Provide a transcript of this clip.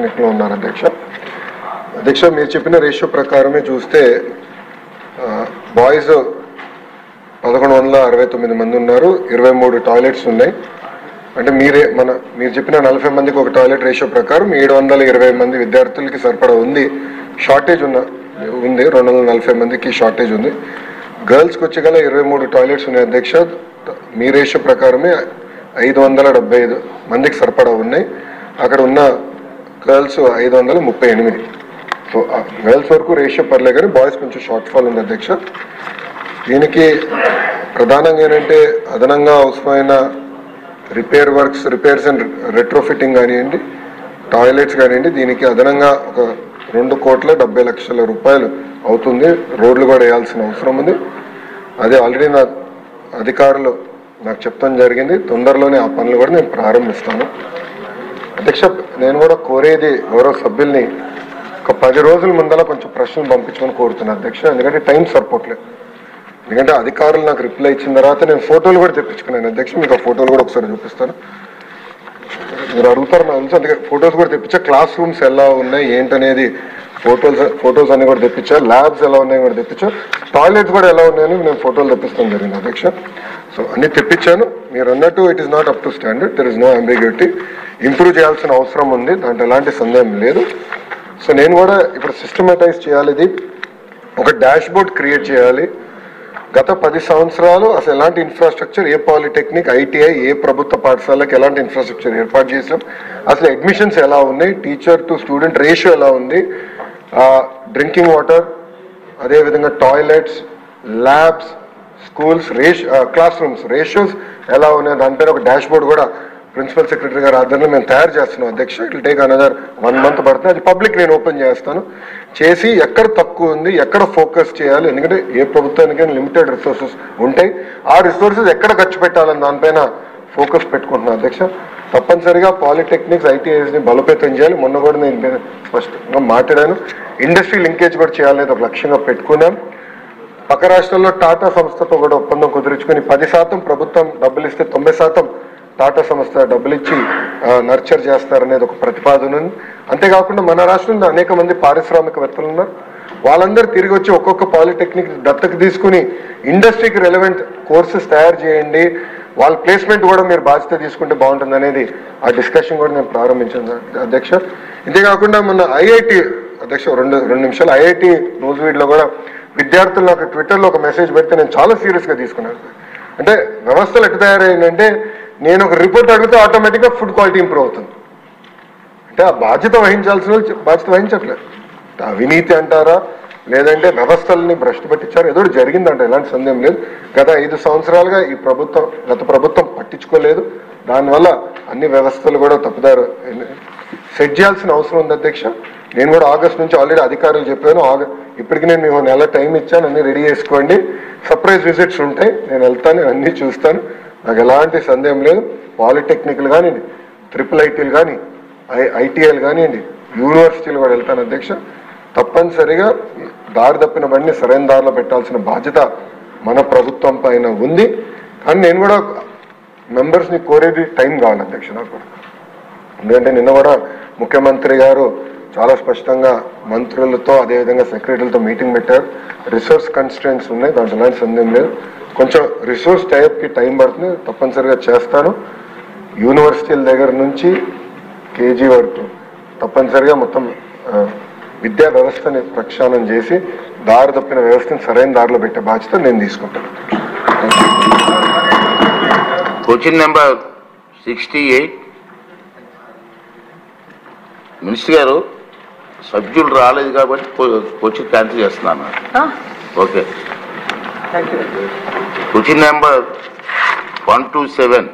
పాలిటెక్నిక్లో ఉన్నారు అధ్యక్ష అధ్యక్ష మీరు చెప్పిన రేషియో ప్రకారమే చూస్తే బాయ్స్ పదకొండు వందల అరవై తొమ్మిది మంది ఉన్నారు ఇరవై మూడు టాయిలెట్స్ ఉన్నాయి అంటే మీరే మన మీరు చెప్పిన నలభై మందికి ఒక టాయిలెట్ రేషియో ప్రకారం ఏడు వందల ఇరవై మంది విద్యార్థులకి సరిపడా ఉంది షార్టేజ్ ఉన్న ఉంది రెండు వందల నలభై మందికి షార్టేజ్ ఉంది గర్ల్స్కి వచ్చి గల ఇరవై మూడు టాయిలెట్స్ ఉన్నాయి అధ్యక్ష మీ రేషియో ప్రకారమే ఐదు వందల డెబ్బై ఐదు మందికి సరిపడా ఉన్నాయి అక్కడ ఉన్న గర్ల్స్ ఐదు వందల ముప్పై ఎనిమిది సో గర్ల్స్ వరకు రేషియో పర్లే కానీ బాయ్స్ కొంచెం షార్ట్ ఫాల్ ఉంది అధ్యక్ష దీనికి ప్రధానంగా ఏంటంటే అదనంగా అవసరమైన repair works repairs and retrofitting కానివ్వండి టాయిలెట్స్ కానివ్వండి దీనికి అదనంగా ఒక రెండు కోట్ల డెబ్బై లక్షల రూపాయలు అవుతుంది రోడ్లు కూడా వేయాల్సిన అవసరం ఉంది అదే ఆల్రెడీ నా అధికారులు నాకు చెప్తాం జరిగింది తొందరలోనే ఆ పనులు కూడా నేను ప్రారంభిస్తాను అధ్యక్ష నేను కూడా కోరేది గౌరవ సభ్యుల్ని ఒక పది రోజుల ముందర కొంచెం ప్రశ్నలు పంపించమని కోరుతున్నాను అధ్యక్ష ఎందుకంటే టైం సరిపోవట్లేదు ఎందుకంటే అధికారులు నాకు రిప్లై ఇచ్చిన తర్వాత నేను ఫోటోలు కూడా తెప్పించుకున్నాను అధ్యక్ష మీకు ఆ ఫోటోలు కూడా ఒకసారి చూపిస్తాను మీరు అడుగుతారు నాకు తెలుసు అందుకే ఫొటోస్ కూడా తెప్పించా క్లాస్ రూమ్స్ ఎలా ఉన్నాయి ఏంటనేది ఫోటోస్ ఫొటోస్ అన్ని కూడా తెప్పించా ల్యాబ్స్ ఎలా ఉన్నాయి కూడా తెప్పించా టాయిలెట్స్ కూడా ఎలా ఉన్నాయని నేను ఫోటోలు తెప్పిస్తాను జరిగింది అధ్యక్ష సో అన్ని తెప్పించాను మీరు అన్నట్టు it is not up to standard there is no ambiguity improve చేయాల్సిన అవసరం ఉంది దాంట్లో ఎలాంటి సందేహం లేదు సో నేను కూడా ఇప్పుడు సిస్టమేటైజ్ చేయాలి ఇది ఒక డాష్ బోర్డ్ క్రియేట్ చేయాలి గత పది సంవత్సరాలు అసలు ఎలాంటి ఇన్ఫ్రాస్ట్రక్చర్ ఏ పాలిటెక్నిక్ ఐటీఐ ఏ ప్రభుత్వ పాఠశాలకు ఎలాంటి ఇన్ఫ్రాస్ట్రక్చర్ ఏర్పాటు చేసాం అసలు అడ్మిషన్స్ ఎలా ఉన్నాయి టీచర్ టు స్టూడెంట్ రేషియో ఎలా ఉంది డ్రింకింగ్ వాటర్ అదేవిధంగా టాయిలెట్స్ ల్యాబ్స్ స్కూల్స్ రేష్ క్లాస్ రూమ్స్ రేషియోస్ ఎలా ఉన్నాయి దానిపైన ఒక డాష్ బోర్డ్ కూడా ప్రిన్సిపల్ సెక్రటరీ గారు ఆధ్వర్యంలో మేము తయారు చేస్తున్నాం అధ్యక్ష it take another one month పడుతుంది అది పబ్లిక్ నేను ఓపెన్ చేస్తాను చేసి ఎక్కడ తక్కువ ఉంది ఎక్కడ ఫోకస్ చేయాలి ఎందుకంటే ఏ ప్రభుత్వానికైనా లిమిటెడ్ రిసోర్సెస్ ఉంటాయి ఆ రిసోర్సెస్ ఎక్కడ ఖర్చు పెట్టాలని దానిపైన ఫోకస్ పెట్టుకుంటున్నాను అధ్యక్ష తప్పనిసరిగా పాలిటెక్నిక్స్ ఐటీఐస్ని బలోపేతం చేయాలి మొన్న కూడా నేను దీన్ని స్పష్టంగా మాట్లాడాను ఇండస్ట్రీ లింకేజ్ కూడా చేయాలనేది ఒక లక్ష్యంగా పెట్టుకున్నాం పక్క రాష్ట్రాల్లో టాటా సంస్థతో కూడా ఒప్పందం కుదుర్చుకుని పది శాతం ప్రభుత్వం డబ్బులు ఇస్తే తొంభై శాతం టాటా సంస్థ డబ్బులు ఇచ్చి నర్చర్ చేస్తారనేది ఒక ప్రతిపాదన ఉంది అంతేకాకుండా మన రాష్ట్రంలో అనేక మంది పారిశ్రామికవేత్తలు ఉన్నారు వాళ్ళందరూ తిరిగి వచ్చి ఒక్కొక్క పాలిటెక్నిక్ దత్తకు తీసుకుని ఇండస్ట్రీకి రెలవెంట్ కోర్సెస్ తయారు చేయండి వాళ్ళ ప్లేస్మెంట్ కూడా మీరు బాధ్యత తీసుకుంటే బాగుంటుంది అనేది ఆ డిస్కషన్ కూడా నేను ప్రారంభించాను అధ్యక్ష ఇంతేకాకుండా మన ఐఐటి అధ్యక్ష రెండు రెండు నిమిషాలు ఐఐటి న్యూస్ వీడ్లో కూడా విద్యార్థులు నాకు ట్విట్టర్లో ఒక మెసేజ్ పెడితే నేను చాలా సీరియస్గా తీసుకున్నాను అంటే వ్యవస్థలు ఎట్లా తయారైందంటే నేను ఒక రిపోర్ట్ అడిగితే ఆటోమేటిక్గా ఫుడ్ క్వాలిటీ ఇంప్రూవ్ అవుతుంది అంటే ఆ బాధ్యత వహించాల్సిన వాళ్ళు బాధ్యత వహించట్లేదు అవినీతి అంటారా లేదంటే వ్యవస్థల్ని భ్రష్టు పట్టించారు ఏదో ఒకటి జరిగిందంట ఎలాంటి సందేహం లేదు గత ఐదు సంవత్సరాలుగా ఈ ప్రభుత్వం గత ప్రభుత్వం పట్టించుకోలేదు దానివల్ల అన్ని వ్యవస్థలు కూడా తప్పుదారు సెట్ చేయాల్సిన అవసరం ఉంది అధ్యక్ష నేను కూడా ఆగస్ట్ నుంచి ఆల్రెడీ అధికారులు చెప్పాను ఆగ ఇప్పటికి నేను మీకు నెల టైం ఇచ్చాను అన్ని రెడీ చేసుకోండి సర్ప్రైజ్ విజిట్స్ ఉంటాయి నేను వెళ్తాను నేను అన్ని చూస్తాను నాకు ఎలాంటి సందేహం లేదు పాలిటెక్నిక్లు కానివ్వండి ట్రిపుల్ ఐటీలు కానీ ఐ ఐటీఐలు కానివ్వండి యూనివర్సిటీలు కూడా వెళ్తాను అధ్యక్ష తప్పనిసరిగా దారి తప్పిన బండి సరైన దారిలో పెట్టాల్సిన బాధ్యత మన ప్రభుత్వం పైన ఉంది కానీ నేను కూడా మెంబర్స్ని కోరేది టైం కావాలి అధ్యక్ష నాకు కూడా ఎందుకంటే నిన్న కూడా ముఖ్యమంత్రి గారు చాలా స్పష్టంగా మంత్రులతో అదేవిధంగా సెక్రటరీలతో మీటింగ్ పెట్టారు రిసోర్స్ కన్స్టెంట్స్ ఉన్నాయి దాంట్లో ఎలాంటి సందేహం లేదు కొంచెం రిసోర్స్ టైప్కి టైం పడుతుంది తప్పనిసరిగా చేస్తాను యూనివర్సిటీల దగ్గర నుంచి కేజీ వరకు తప్పనిసరిగా మొత్తం ఆ, విద్యా వ్యవస్థని ప్రక్షాళన చేసి దారి తప్పిన వ్యవస్థని సరైన దారిలో పెట్టే బాధ్యత నేను తీసుకుంటాను question number sixty eight minister గారు సభ్యులు రాలేదు కాబట్టి క్వశ్చన్ క్యాన్సిల్ చేస్తున్నాను okay question number one two seven